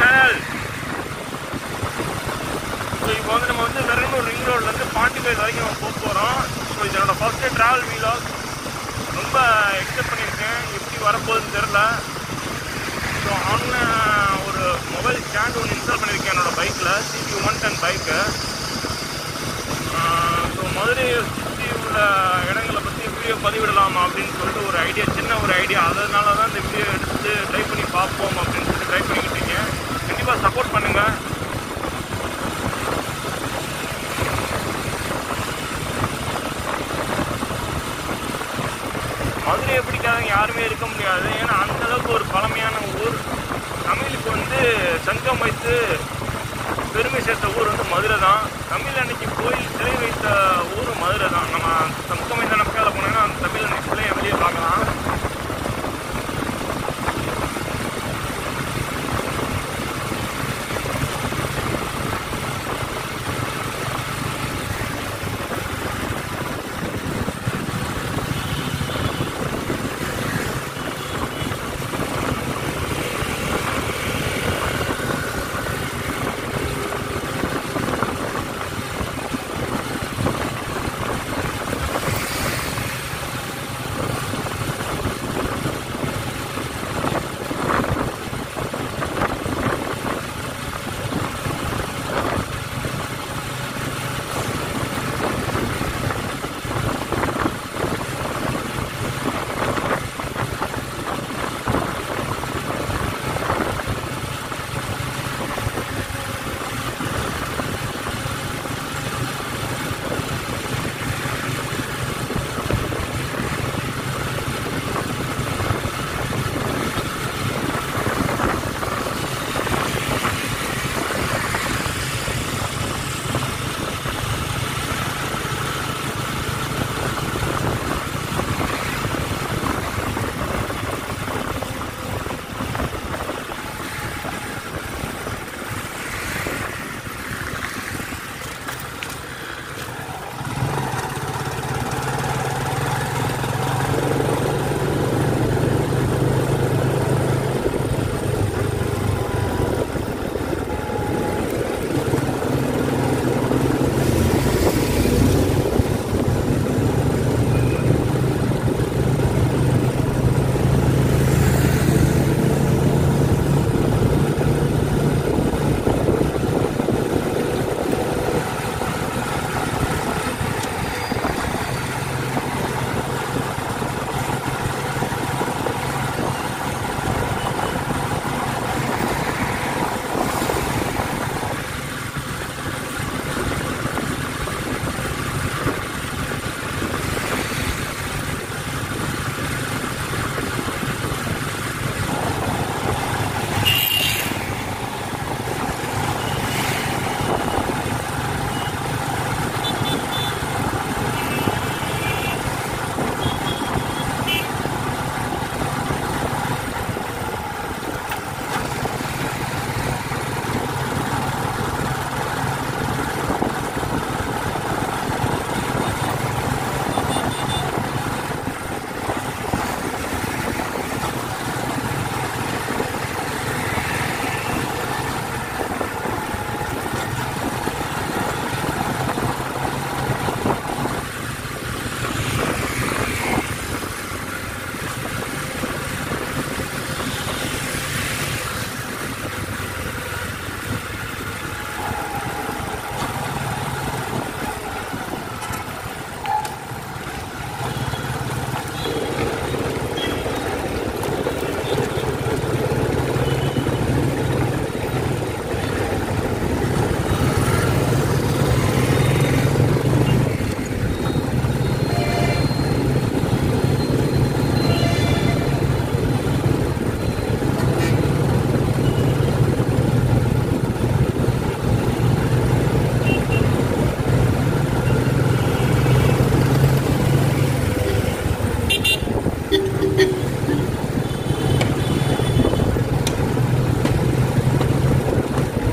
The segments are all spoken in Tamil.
சேனல் ஸோ இப்போ வந்து நம்ம வந்து வெறும் ரிங் ரோட்லேருந்து பாண்டிபேட் வரைக்கும் நம்ம போக போகிறோம் ஸோ இது என்னோட ஃபஸ்ட்டு ட்ராவல் வீலாக் ரொம்ப எக்ஸ்பெக்ட் பண்ணியிருக்கேன் எப்படி வரப்போகுதுன்னு தெரில ஸோ ஆன்லைன் ஒரு மொபைல் ஸ்டாண்ட் ஒன்று இன்ஸ்டால் பண்ணியிருக்கேன் என்னோட பைக்கில் CB one ten bike so மதுரையை சுற்றி உள்ள இடங்களை பற்றி வீடியோ பதிவிடலாமா அப்படின்னு சொல்லிட்டு ஒரு ஐடியா சின்ன ஒரு ஐடியா அதனால தான் இந்த வீடியோ எடுத்து ட்ரை பண்ணி பார்ப்போம் அப்படின்னு சொல்லிட்டு ட்ரை பண்ணிக்கிட்டு இருக்கேன் கண்டிப்பாக சப்போர்ட் பண்ணுங்கள் மதுரையை பிடிக்காதவங்க யாருமே இருக்க முடியாது ஏன்னா அந்த அளவுக்கு ஒரு பழமையான ஊர் தமிழுக்கு வந்து சங்கம் வைத்து பெருமை சேர்த்த ஊர் வந்து மதுரை தான் தமிழ் அன்னைக்கு கோயில் சிலை வைத்த ஊர் மதுரை தான் நம்ம சங்கம் வைத்த நம்பிக்கையில் போனோம்னா அந்த தமிழ் அன்னைக்கு சிலையை வெளியே பார்க்கலாம்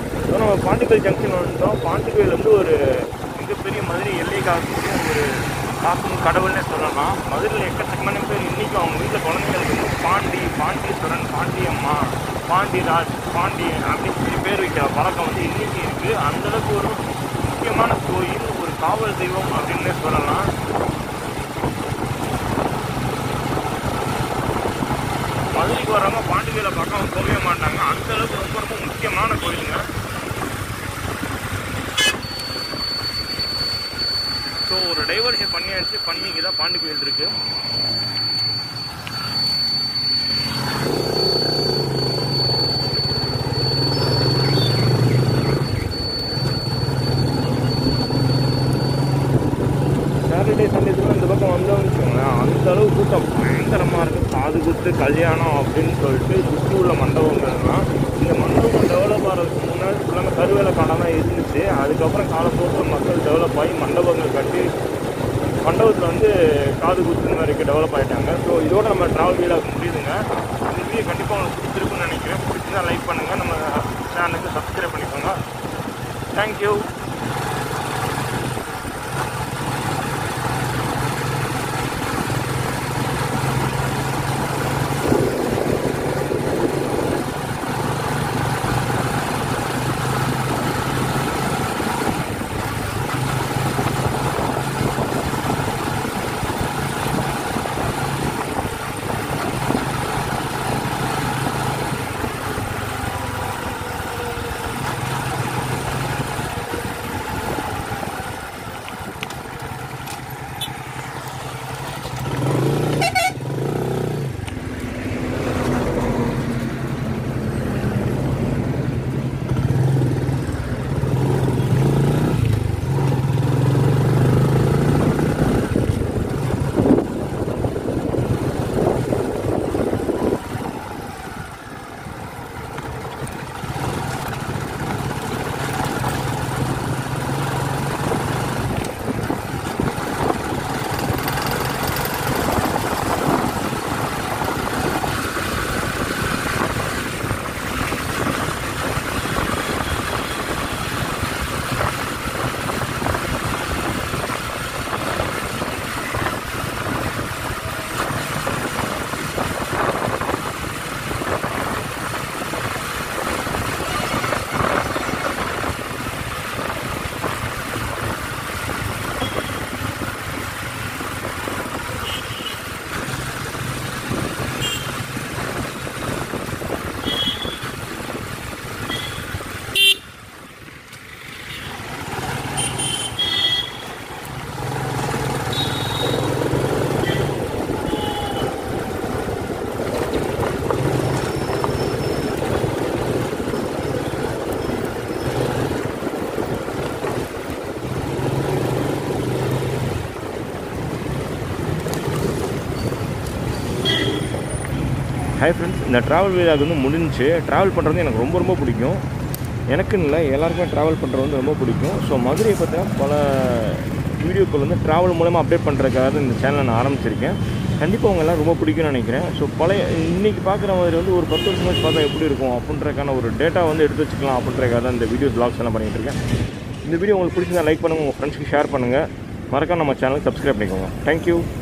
பாண்டிக்கல் ஜங்ஷன் வந்துட்டோம் பாண்டிக்கல் வந்து ஒரு மிகப்பெரிய மதுரை எல்லை காக்கக்கூடிய ஒரு காக்கும் கடவுள்னே சொல்லலாம் மதுரையில் எக்கச்சக்கமான பேர் இன்றைக்கி அவங்க வீட்டில் குழந்தைங்களுக்கு வந்து பாண்டி பாண்டீஸ்வரன் பாண்டியம்மா பாண்டிராஜ் பாண்டியன் அப்படின்னு சொல்லி பேர் வைக்கிற பழக்கம் வந்து இன்றைக்கி இருக்குது அந்தளவுக்கு ஒரு முக்கியமான கோயில் ஒரு காவல் தெய்வம் அப்படின்னே சொல்லலாம் மதுரைக்கு வர்றவங்க பாண்டிகையில் பார்க்காம போகவே மாட்டாங்க அந்த அளவுக்கு ரொம்ப ரொம்ப முக்கியமான கோயிலுங்க ஸோ ஒரு டைவர்ஷன் பண்ணியாச்சு பண்ணிக்கு தான் பாண்டி கோயில் இருக்கு சாட்டர்டே சண்டேஸ்லாம் இந்த பக்கம் வந்தோம்னு வச்சுக்கோங்களேன் அந்த அளவு கூட்டம் பயங்கரமாக இருக்குது காது குத்து கல்யாணம் அப்படின்னு சொல்லிட்டு சுற்றி உள்ள மண்டபங்கள்லாம் இந்த மண்டபம் டெவலப் ஆகிறதுக்கு முன்னாடி ஃபுல்லாக கருவேல காலம் தான் இருந்துச்சு அதுக்கப்புறம் காலப்போக்கில் மக்கள் டெவலப் ஆகி மண்டபங்கள் கட்டி மண்டபத்தில் வந்து காது குத்து மாதிரி டெவலப் ஆகிட்டாங்க ஸோ இதோட நம்ம ட்ராவல் வீலாக முடியுதுங்க இந்த வீடியோ கண்டிப்பாக உங்களுக்கு பிடிச்சிருக்குன்னு நினைக்கிறேன் பிடிச்சிருந்தா லைக் பண்ணுங்கள் நம்ம சேனலுக்கு சப்ஸ்கிரைப் பண்ணிக்கோங்க தேங்க்யூ ஹாய் ஃப்ரெண்ட்ஸ் இந்த ட்ராவல் வீலாக் வந்து முடிஞ்சுச்சு ட்ராவல் பண்ணுறது எனக்கு ரொம்ப ரொம்ப பிடிக்கும் எனக்குன்னு இல்லை எல்லாருக்குமே ட்ராவல் பண்ணுறது வந்து ரொம்ப பிடிக்கும் ஸோ மதுரையை பற்றின பல வீடியோக்கள் வந்து ட்ராவல் மூலமாக அப்டேட் பண்ணுறதுக்காக இந்த சேனலை நான் ஆரம்பிச்சிருக்கேன் கண்டிப்பாக உங்க எல்லாம் ரொம்ப பிடிக்கும்னு நினைக்கிறேன் ஸோ பழைய இன்றைக்கி பார்க்குற மாதிரி வந்து ஒரு பத்து வருஷம் கழிச்சு பார்த்தா எப்படி இருக்கும் அப்படின்றக்கான ஒரு டேட்டா வந்து எடுத்து வச்சுக்கலாம் அப்படின்றக்காக தான் இந்த வீடியோ பிளாக்ஸ் எல்லாம் பண்ணிகிட்டு இருக்கேன் இந்த வீடியோ உங்களுக்கு பிடிச்சிருந்தா லைக் பண்ணுங்கள் உங்கள் ஃப்ரெண்ட்ஸ்க்கு ஷேர் பண்ணுங்கள் மறக்காம நம்ம சேனலுக்கு சப்ஸ்கிரைப் பண்ணிக்கோங்க தேங்க்யூ